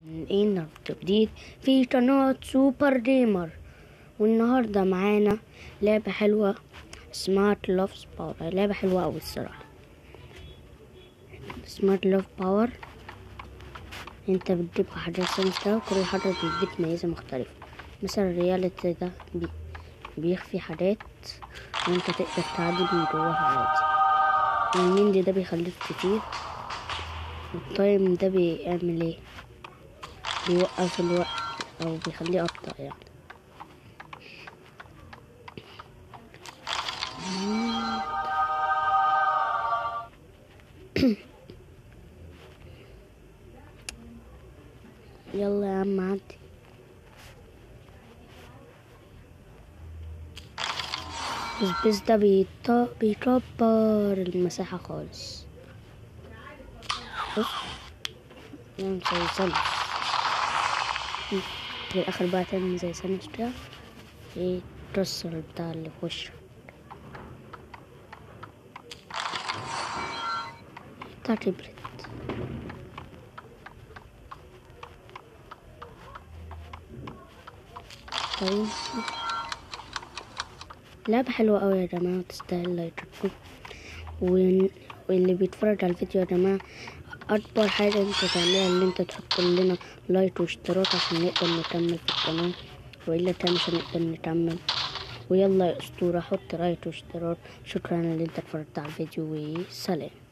ايه النهارده جديد في قناة سوبر جيمر والنهارده معانا لعبة حلوة سمارت لوف باور لعبة حلوة أوي الصراحة سمارت لوف باور انت بتجيب حاجات سمسة وكل حاجة بيديك ميزة مختلفة مثلا الرياليتي ده بي بيخفي حاجات وانت تقدر تعدي من جواها عادي والميندي ده بيخليك كتير والتايم ده بيعمل ايه بيوقف الوقت او بيخليه ابطأ يعني يلا يا عم عدي السبيس ده بيط- بيكبر المساحة خالص بص يعني زي سلس في الآخر بقى تعمل زي سلس كده ايه تكسر بتاع اللي في وشك بتاع كبرت طيب لعبة حلوة أوي يا جماعة تستاهل لايكاتكم وال- واللي بيتفرج على الفيديو يا جماعة أكبر حاجة انت تعملها اللي انت تحط لنا لايك واشتراك عشان نقدر نكمل في القناة وإلا كان مش هنقدر نكمل ويلا يا أسطورة حط لايك واشتراك شكرا ان انت اتفرجت على الفيديو وسلام